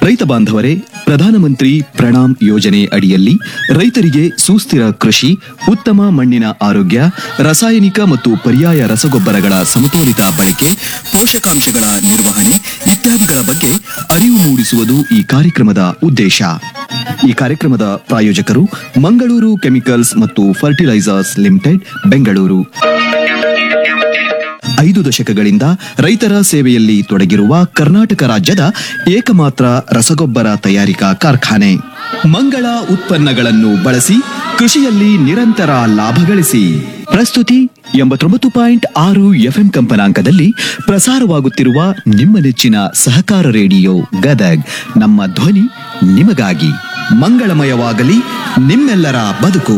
ರೈತ ಬಾಂಧವರೇ ಪ್ರಧಾನಮಂತ್ರಿ ಪ್ರಣಾಮ್ ಯೋಜನೆ ಅಡಿಯಲ್ಲಿ ರೈತರಿಗೆ ಸುಸ್ಥಿರ ಕೃಷಿ ಉತ್ತಮ ಮಣ್ಣಿನ ಆರೋಗ್ಯ ರಾಸಾಯನಿಕ ಮತ್ತು ಪರ್ಯಾಯ ರಸಗೊಬ್ಬರಗಳ ಸಮತೋಲಿತ ಬಳಕೆ ಪೋಷಕಾಂಶಗಳ ನಿರ್ವಹಣೆ ಇತ್ಯಾದಿಗಳ ಬಗ್ಗೆ ಅರಿವು ಮೂಡಿಸುವುದು ಈ ಕಾರ್ಯಕ್ರಮದ ಉದ್ದೇಶ ಈ ಕಾರ್ಯಕ್ರಮದ ಪ್ರಾಯೋಜಕರು ಮಂಗಳೂರು ಕೆಮಿಕಲ್ಸ್ ಮತ್ತು ಫರ್ಟಿಲೈಸರ್ಸ್ ಲಿಮಿಟೆಡ್ ಬೆಂಗಳೂರು ಐದು ದಶಕಗಳಿಂದ ರೈತರ ಸೇವೆಯಲ್ಲಿ ತೊಡಗಿರುವ ಕರ್ನಾಟಕ ರಾಜ್ಯದ ಏಕಮಾತ್ರ ರಸಗೊಬ್ಬರ ತಯಾರಿಕಾ ಕಾರ್ಖಾನೆ ಮಂಗಳ ಉತ್ಪನ್ನಗಳನ್ನು ಬಳಸಿ ಕೃಷಿಯಲ್ಲಿ ನಿರಂತರ ಲಾಭ ಗಳಿಸಿ ಪ್ರಸ್ತುತಿ ಎಂಬತ್ತೊಂಬತ್ತು ಪಾಯಿಂಟ್ ಆರು ಎಫ್ಎಂ ಕಂಪನಾಂಕದಲ್ಲಿ ಪ್ರಸಾರವಾಗುತ್ತಿರುವ ನಿಮ್ಮ ನೆಚ್ಚಿನ ಸಹಕಾರ ರೇಡಿಯೋ ಗದಗ್ ನಮ್ಮ ಧ್ವನಿ ನಿಮಗಾಗಿ ಮಂಗಳಮಯವಾಗಲಿ ನಿಮ್ಮೆಲ್ಲರ ಬದುಕು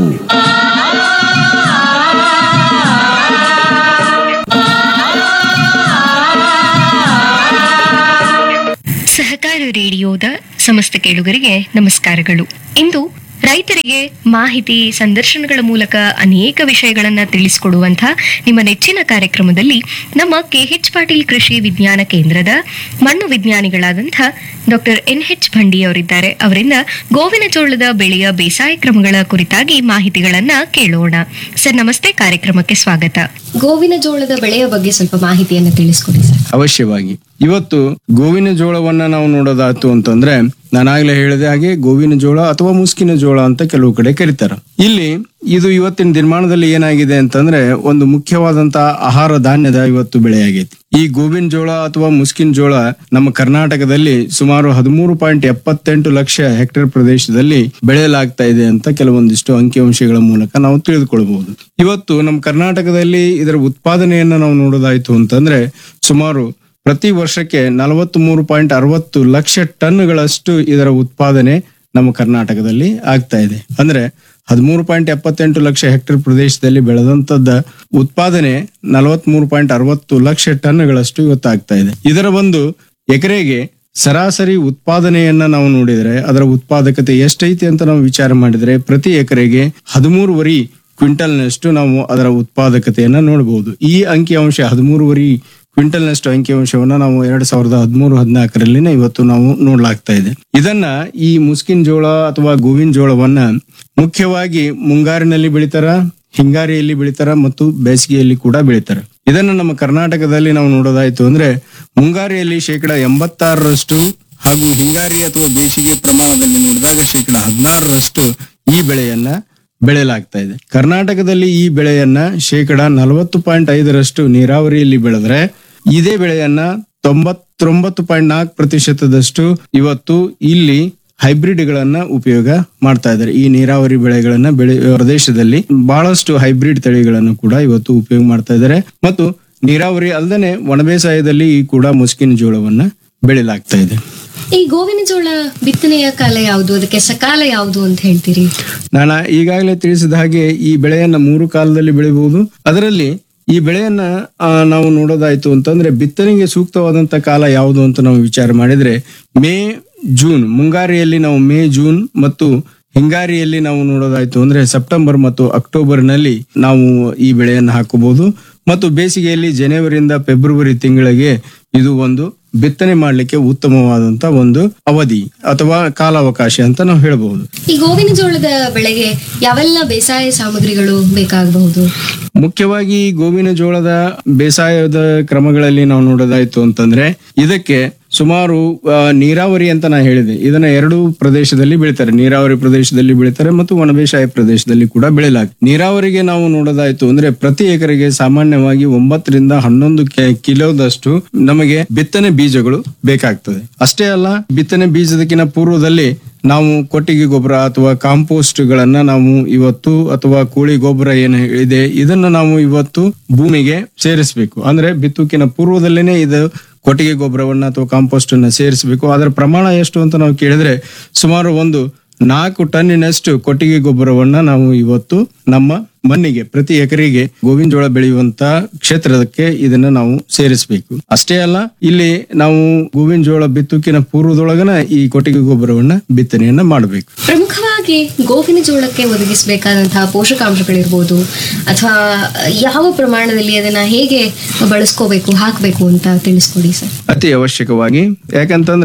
ಸಹಕಾರ ರೇಡಿಯೋದ ಸಮಸ್ತ ಕೇಳುಗರಿಗೆ ನಮಸ್ಕಾರಗಳು ಇಂದು ರೈತರಿಗೆ ಮಾಹಿತಿ ಸಂದರ್ಶನಗಳ ಮೂಲಕ ಅನೇಕ ವಿಷಯಗಳನ್ನ ತಿಳಿಸಿಕೊಡುವಂತಹ ನಿಮ್ಮ ನೆಚ್ಚಿನ ಕಾರ್ಯಕ್ರಮದಲ್ಲಿ ನಮ್ಮ ಕೆಎಚ್ ಪಾಟೀಲ್ ಕೃಷಿ ವಿಜ್ಞಾನ ಕೇಂದ್ರದ ಮಣ್ಣು ವಿಜ್ಞಾನಿಗಳಾದಂತಹ ಡಾಕ್ಟರ್ ಎನ್ ಎಚ್ ಭಂಡಿ ಅವರಿದ್ದಾರೆ ಅವರಿಂದ ಗೋವಿನ ಜೋಳದ ಬೆಳೆಯ ಬೇಸಾಯ ಕ್ರಮಗಳ ಕುರಿತಾಗಿ ಮಾಹಿತಿಗಳನ್ನ ಕೇಳೋಣ ಸರ್ ನಮಸ್ತೆ ಕಾರ್ಯಕ್ರಮಕ್ಕೆ ಸ್ವಾಗತ ಗೋವಿನ ಜೋಳದ ಬೆಳೆಯ ಬಗ್ಗೆ ಸ್ವಲ್ಪ ಮಾಹಿತಿಯನ್ನು ತಿಳಿಸ್ಕೊಡಿ ಸರ್ ಅವಶ್ಯವಾಗಿ ಇವತ್ತು ಗೋವಿನ ಜೋಳವನ್ನ ನಾವು ನೋಡೋದಾತು ಅಂತಂದ್ರೆ ನಾನಾಗ್ಲೇ ಹೇಳಿದ ಹಾಗೆ ಗೋವಿನ ಜೋಳ ಅಥವಾ ಮುಸ್ಕಿನ ಜೋಳ ಅಂತ ಕೆಲವು ಕಡೆ ಕರೀತಾರೆ ಇಲ್ಲಿ ಇದು ಇವತ್ತಿನ ದಿನಮಾನದಲ್ಲಿ ಏನಾಗಿದೆ ಅಂತಂದ್ರೆ ಒಂದು ಮುಖ್ಯವಾದಂತ ಆಹಾರ ಧಾನ್ಯದ ಇವತ್ತು ಬೆಳೆಯಾಗೈತಿ ಈ ಗೋವಿನ ಜೋಳ ಅಥವಾ ಮುಸ್ಕಿನ ಜೋಳ ನಮ್ಮ ಕರ್ನಾಟಕದಲ್ಲಿ ಸುಮಾರು ಹದಿಮೂರು ಪಾಯಿಂಟ್ ಎಪ್ಪತ್ತೆಂಟು ಲಕ್ಷ ಹೆಕ್ಟೇರ್ ಪ್ರದೇಶದಲ್ಲಿ ಬೆಳೆಯಲಾಗ್ತಾ ಇದೆ ಅಂತ ಕೆಲವೊಂದಿಷ್ಟು ಅಂಕಿಅಂಶಗಳ ಮೂಲಕ ನಾವು ತಿಳಿದುಕೊಳ್ಬಹುದು ಇವತ್ತು ನಮ್ಮ ಕರ್ನಾಟಕದಲ್ಲಿ ಇದರ ಉತ್ಪಾದನೆಯನ್ನ ನಾವು ನೋಡೋದಾಯ್ತು ಅಂತಂದ್ರೆ ಸುಮಾರು ಪ್ರತಿ ವರ್ಷಕ್ಕೆ ನಲವತ್ತ್ ಮೂರು ಪಾಯಿಂಟ್ ಅರವತ್ತು ಲಕ್ಷ ಟನ್ಗಳಷ್ಟು ಇದರ ಉತ್ಪಾದನೆ ನಮ್ಮ ಕರ್ನಾಟಕದಲ್ಲಿ ಆಗ್ತಾ ಇದೆ ಅಂದ್ರೆ ಹದಿಮೂರು ಪಾಯಿಂಟ್ ಎಪ್ಪತ್ತೆಂಟು ಲಕ್ಷ ಹೆಕ್ಟೇರ್ ಪ್ರದೇಶದಲ್ಲಿ ಬೆಳೆದಂತದ್ದ ಉತ್ಪಾದನೆ ನಲವತ್ತ್ ಮೂರು ಪಾಯಿಂಟ್ ಅರವತ್ತು ಲಕ್ಷ ಟನ್ಗಳಷ್ಟು ಇವತ್ತು ಆಗ್ತಾ ಇದೆ ಇದರ ಒಂದು ಎಕರೆಗೆ ಸರಾಸರಿ ಉತ್ಪಾದನೆಯನ್ನ ನಾವು ನೋಡಿದ್ರೆ ಅದರ ಉತ್ಪಾದಕತೆ ಎಷ್ಟೈತಿ ಅಂತ ನಾವು ವಿಚಾರ ಮಾಡಿದ್ರೆ ಪ್ರತಿ ಎಕರೆಗೆ ಹದಿಮೂರುವರಿ ಕ್ವಿಂಟಲ್ನಷ್ಟು ನಾವು ಅದರ ಉತ್ಪಾದಕತೆಯನ್ನ ನೋಡಬಹುದು ಈ ಅಂಕಿಅಂಶ ಹದಿಮೂರುವರಿ ಕ್ವಿಂಟಲ್ನಷ್ಟು ಅಂಕಿಅಂಶವನ್ನ ನಾವು ಎರಡ್ ಸಾವಿರದ ಹದಿಮೂರು ಹದಿನಾಲ್ಕರಲ್ಲಿನ ಇವತ್ತು ನಾವು ನೋಡ್ಲಾಗ್ತಾ ಇದೆ ಇದನ್ನ ಈ ಮುಸ್ಕಿನ್ ಜೋಳ ಅಥವಾ ಗೋವಿನ ಜೋಳವನ್ನ ಮುಖ್ಯವಾಗಿ ಮುಂಗಾರಿನಲ್ಲಿ ಬೆಳಿತಾರ ಹಿಂಗಾರಿಯಲ್ಲಿ ಬೆಳಿತಾರ ಮತ್ತು ಬೇಸಿಗೆಯಲ್ಲಿ ಕೂಡ ಬೆಳಿತಾರ ಇದನ್ನ ನಮ್ಮ ಕರ್ನಾಟಕದಲ್ಲಿ ನಾವು ನೋಡೋದಾಯ್ತು ಅಂದ್ರೆ ಮುಂಗಾರಿಯಲ್ಲಿ ಶೇಕಡ ಎಂಬತ್ತಾರರಷ್ಟು ಹಾಗೂ ಹಿಂಗಾರಿ ಅಥವಾ ಬೇಸಿಗೆ ಪ್ರಮಾಣದಲ್ಲಿ ನೋಡಿದಾಗ ಶೇಕಡ ಹದಿನಾರರಷ್ಟು ಈ ಬೆಳೆಯನ್ನ ಬೆಳೆಯಲಾಗ್ತಾ ಇದೆ ಕರ್ನಾಟಕದಲ್ಲಿ ಈ ಬೆಳೆಯನ್ನ ಶೇಕಡ ನಲವತ್ತು ಪಾಯಿಂಟ್ ಐದರಷ್ಟು ನೀರಾವರಿಯಲ್ಲಿ ಬೆಳೆದ್ರೆ ಇದೇ ಬೆಳೆಯನ್ನ ತೊಂಬತ್ತೊಂಬತ್ತು ಪಾಯಿಂಟ್ ನಾಲ್ಕು ಪ್ರತಿಶತದಷ್ಟು ಇವತ್ತು ಇಲ್ಲಿ ಹೈಬ್ರಿಡ್ ಗಳನ್ನ ಉಪಯೋಗ ಮಾಡ್ತಾ ಇದ್ದಾರೆ ಈ ನೀರಾವರಿ ಬೆಳೆಗಳನ್ನ ಬೆಳೆ ಪ್ರದೇಶದಲ್ಲಿ ಬಹಳಷ್ಟು ಹೈಬ್ರಿಡ್ ತಳಿಗಳನ್ನು ಕೂಡ ಇವತ್ತು ಉಪಯೋಗ ಮಾಡ್ತಾ ಇದ್ದಾರೆ ಮತ್ತು ನೀರಾವರಿ ಅಲ್ಲದೆ ಒಣಬೇಸಾಯದಲ್ಲಿ ಈ ಕೂಡ ಮುಸ್ಕಿನ ಜೋಳವನ್ನ ಬೆಳೆಯಲಾಗ್ತಾ ಇದೆ ಈ ಗೋವಿನ ಜೋಳ ಬಿತ್ತನೆಯ ಕಾಲ ಯಾವುದು ಅದಕ್ಕೆ ಸಕಾಲ ಯಾವುದು ಅಂತ ಹೇಳ್ತೀರಿ ನಾನು ಈಗಾಗಲೇ ತಿಳಿಸಿದ ಹಾಗೆ ಈ ಬೆಳೆಯನ್ನ ಮೂರು ಕಾಲದಲ್ಲಿ ಬೆಳಿಬಹುದು ಅದರಲ್ಲಿ ಈ ಬೆಳೆಯನ್ನ ಆ, ನಾವು ನೋಡೋದಾಯ್ತು ಅಂತಂದ್ರೆ ಬಿತ್ತನೆಗೆ ಸೂಕ್ತವಾದಂತ ಕಾಲ ಯಾವುದು ಅಂತ ನಾವು ವಿಚಾರ ಮಾಡಿದ್ರೆ ಮೇ ಜೂನ್ ಮುಂಗಾರಿಯಲ್ಲಿ ನಾವು ಮೇ ಜೂನ್ ಮತ್ತು ಹಿಂಗಾರಿಯಲ್ಲಿ ನಾವು ನೋಡೋದಾಯ್ತು ಅಂದ್ರೆ ಸೆಪ್ಟೆಂಬರ್ ಮತ್ತು ಅಕ್ಟೋಬರ್ ನಲ್ಲಿ ನಾವು ಈ ಬೆಳೆಯನ್ನು ಹಾಕಬಹುದು ಮತ್ತು ಬೇಸಿಗೆಯಲ್ಲಿ ಜನವರಿಯಿಂದ ಫೆಬ್ರವರಿ ತಿಂಗಳಿಗೆ ಇದು ಒಂದು ಬಿತ್ತನೆ ಮಾಡಲಿಕ್ಕೆ ಉತ್ತಮವಾದಂತ ಒಂದು ಅವಧಿ ಅಥವಾ ಕಾಲಾವಕಾಶ ಅಂತ ನಾವು ಹೇಳಬಹುದು ಈ ಗೋವಿನ ಜೋಳದ ಬೆಳೆಗೆ ಯಾವೆಲ್ಲ ಬೇಸಾಯ ಸಾಮಗ್ರಿಗಳು ಬೇಕಾಗಬಹುದು ಮುಖ್ಯವಾಗಿ ಈ ಗೋವಿನ ಜೋಳದ ಬೇಸಾಯದ ಕ್ರಮಗಳಲ್ಲಿ ನಾವು ನೋಡೋದಾಯ್ತು ಅಂತಂದ್ರೆ ಇದಕ್ಕೆ ಸುಮಾರು ಆ, ನೀರಾವರಿ ಅಂತ ನಾ ಹೇಳಿದೆ ಇದನ್ನ ಎರಡು ಪ್ರದೇಶದಲ್ಲಿ ಬೆಳಿತಾರೆ ನೀರಾವರಿ ಪ್ರದೇಶದಲ್ಲಿ ಬೆಳಿತಾರೆ ಮತ್ತು ಒಣಬೇಸಾಯ ಪ್ರದೇಶದಲ್ಲಿ ಕೂಡ ಬೆಳೆಯಲಾಗ್ತದೆ ನೀರಾವರಿಗೆ ನಾವು ನೋಡೋದಾಯ್ತು ಅಂದ್ರೆ ಪ್ರತಿ ಎಕರೆಗೆ ಸಾಮಾನ್ಯವಾಗಿ ಒಂಬತ್ತರಿಂದ ಹನ್ನೊಂದು ಕೆ- ಕಿಲೋದಷ್ಟು ನಮಗೆ ಬಿತ್ತನೆ ಬೀಜಗಳು ಬೇಕಾಗ್ತದೆ ಅಷ್ಟೇ ಅಲ್ಲ ಬಿತ್ತನೆ ಬೀಜದಕ್ಕಿಂತ ಪೂರ್ವದಲ್ಲಿ ನಾವು ಕೊಟ್ಟಿಗೆ ಗೊಬ್ಬರ ಅಥವಾ ಕಾಂಪೋಸ್ಟ್ ಗಳನ್ನ ನಾವು ಇವತ್ತು ಅಥವಾ ಕೋಳಿ ಗೊಬ್ಬರ ಏನು ಇದೆ ಇದನ್ನ ನಾವು ಇವತ್ತು ಭೂಮಿಗೆ ಸೇರಿಸಬೇಕು ಅಂದ್ರೆ ಬಿತ್ತುಕಿನ ಪೂರ್ವದಲ್ಲೇನೆ ಇದು ಕೊಟ್ಟಿಗೆ ಗೊಬ್ಬರವನ್ನ ಅಥವಾ ಕಾಂಪೋಸ್ಟ್ ಅನ್ನ ಸೇರಿಸಬೇಕು ಅದರ ಪ್ರಮಾಣ ಎಷ್ಟು ಅಂತ ನಾವು ಕೇಳಿದ್ರೆ ಸುಮಾರು ಒಂದು ನಾಲ್ಕು ಟನ್ನಿನಷ್ಟು ಕೊಟ್ಟಿಗೆ ಗೊಬ್ಬರವನ್ನ ನಾವು ಇವತ್ತು ನಮ್ಮ ಮಣ್ಣಿಗೆ ಪ್ರತಿ ಎಕರೆಗೆ ಗೋವಿನ ಜೋಳ ಬೆಳೆಯುವಂತ ಕ್ಷೇತ್ರಕ್ಕೆ ಇದನ್ನ ನಾವು ಸೇರಿಸಬೇಕು ಅಷ್ಟೇ ಅಲ್ಲ ಇಲ್ಲಿ ನಾವು ಗೋವಿನ ಜೋಳ ಬಿತ್ತುಕಿನ ಪೂರ್ವದೊಳಗನ ಈ ಕೊಟ್ಟಿಗೆ ಗೊಬ್ಬರವನ್ನ ಬಿತ್ತನೆಯನ್ನ ಮಾಡಬೇಕು ಪ್ರಮುಖವಾಗಿ ಗೋವಿನ ಜೋಳಕ್ಕೆ ಒದಗಿಸಬೇಕಾದಂತಹ ಪೋಷಕಾಂಶಗಳಿರ್ಬೋದು ಅಥವಾ ಯಾವ ಪ್ರಮಾಣದಲ್ಲಿ ಅದನ್ನ ಹೇಗೆ ಬಳಸ್ಕೋಬೇಕು ಹಾಕಬೇಕು ಅಂತ ತಿಳಿಸ್ಕೊಡಿ ಸರ್ ಅತಿ ಅವಶ್ಯಕವಾಗಿ ಯಾಕಂತಂದ್ರೆ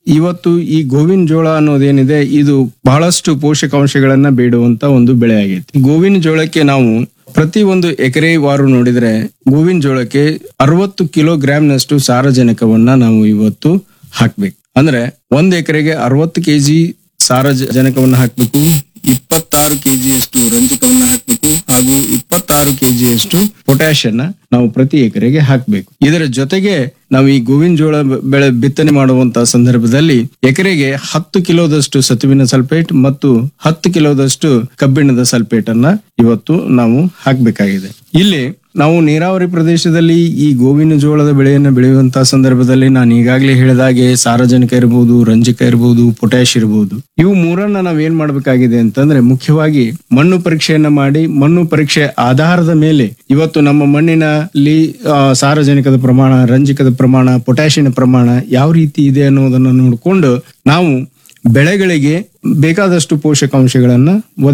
ಇವತ್ತು ಈ ಗೋವಿನ ಜೋಳ ಅನ್ನೋದೇನಿದೆ ಇದು ಬಹಳಷ್ಟು ಪೋಷಕಾಂಶಗಳನ್ನ ಬೇಡುವಂತ ಒಂದು ಬೆಳೆ ಆಗೈತಿ ಗೋವಿನ ಜೋಳಕ್ಕೆ ನಾವು ಪ್ರತಿ ಒಂದು ಎಕರೆ ವಾರು ನೋಡಿದ್ರೆ ಗೋವಿನ ಜೋಳಕ್ಕೆ ಅರವತ್ತು ಕಿಲೋಗ್ರಾಂನಷ್ಟು ಸಾರಜನಕವನ್ನ ನಾವು ಇವತ್ತು ಹಾಕ್ಬೇಕು ಅಂದ್ರೆ ಒಂದ್ ಎಕರೆಗೆ ಅರವತ್ತು ಕೆಜಿ ಸಾರಜನಕವನ್ನ ಹಾಕ್ಬೇಕು ಇಪ್ಪತ್ತಾರು ಕೆಜಿಯಷ್ಟು ರಂಜಕವನ್ನ ಹಾಕ್ಬೇಕು ಹಾಗೂ ಇಪ್ಪತ್ತಾರು ಕೆಜಿಯಷ್ಟು ಪೊಟ್ಯಾಷಿಯನ್ನ ನಾವು ಪ್ರತಿ ಎಕರೆಗೆ ಹಾಕ್ಬೇಕು ಇದರ ಜೊತೆಗೆ ನಾವು ಈ ಗೋವಿನ ಜೋಳ ಬೆ- ಬೆಳೆ ಬಿತ್ತನೆ ಮಾಡುವಂತ ಸಂದರ್ಭದಲ್ಲಿ ಎಕರೆಗೆ ಹತ್ತು ಕಿಲೋದಷ್ಟು ಸತುವಿನ ಸಲ್ಫೇಟ್ ಮತ್ತು ಹತ್ತು ಕಿಲೋದಷ್ಟು ಕಬ್ಬಿಣದ ಸಲ್ಫೇಟ್ ಅನ್ನ ಇವತ್ತು ನಾವು ಹಾಕ್ಬೇಕಾಗಿದೆ ಇಲ್ಲಿ ನಾವು ನೀರಾವರಿ ಪ್ರದೇಶದಲ್ಲಿ ಈ ಗೋವಿನ ಜೋಳದ ಬೆಳೆಯನ್ನು ಬೆಳೆಯುವಂತಹ ಸಂದರ್ಭದಲ್ಲಿ ನಾನು ಈಗಾಗಲೇ ಹೇಳಿದಾಗೆ ಸಾರಜನಕ ಇರಬಹುದು ರಂಜಕ ಇರಬಹುದು ಪೊಟ್ಯಾಶ್ ಇರಬಹುದು ಇವು ಮೂರನ್ನ ನಾವ್ ಏನ್ ಮಾಡ್ಬೇಕಾಗಿದೆ ಅಂತಂದ್ರೆ ಮುಖ್ಯವಾಗಿ ಮಣ್ಣು ಪರೀಕ್ಷೆಯನ್ನ ಮಾಡಿ ಮಣ್ಣು ಪರೀಕ್ಷೆ ಆಧಾರದ ಮೇಲೆ ಇವತ್ತು ನಮ್ಮ ಮಣ್ಣಿನಲ್ಲಿ ಆ, ಸಾರಜನಕದ ಪ್ರಮಾಣ ರಂಜಕದ ಪ್ರಮಾಣ ಪೊಟ್ಯಾಷಿಯನ ಪ್ರಮಾಣ ಯಾವ ರೀತಿ ಇದೆ ಅನ್ನೋದನ್ನ ನೋಡಿಕೊಂಡು ನಾವು ಬೆಳೆಗಳಿಗೆ ಬೇಕಾದಷ್ಟು ಪೋಷಕಾಂಶಗಳನ್ನ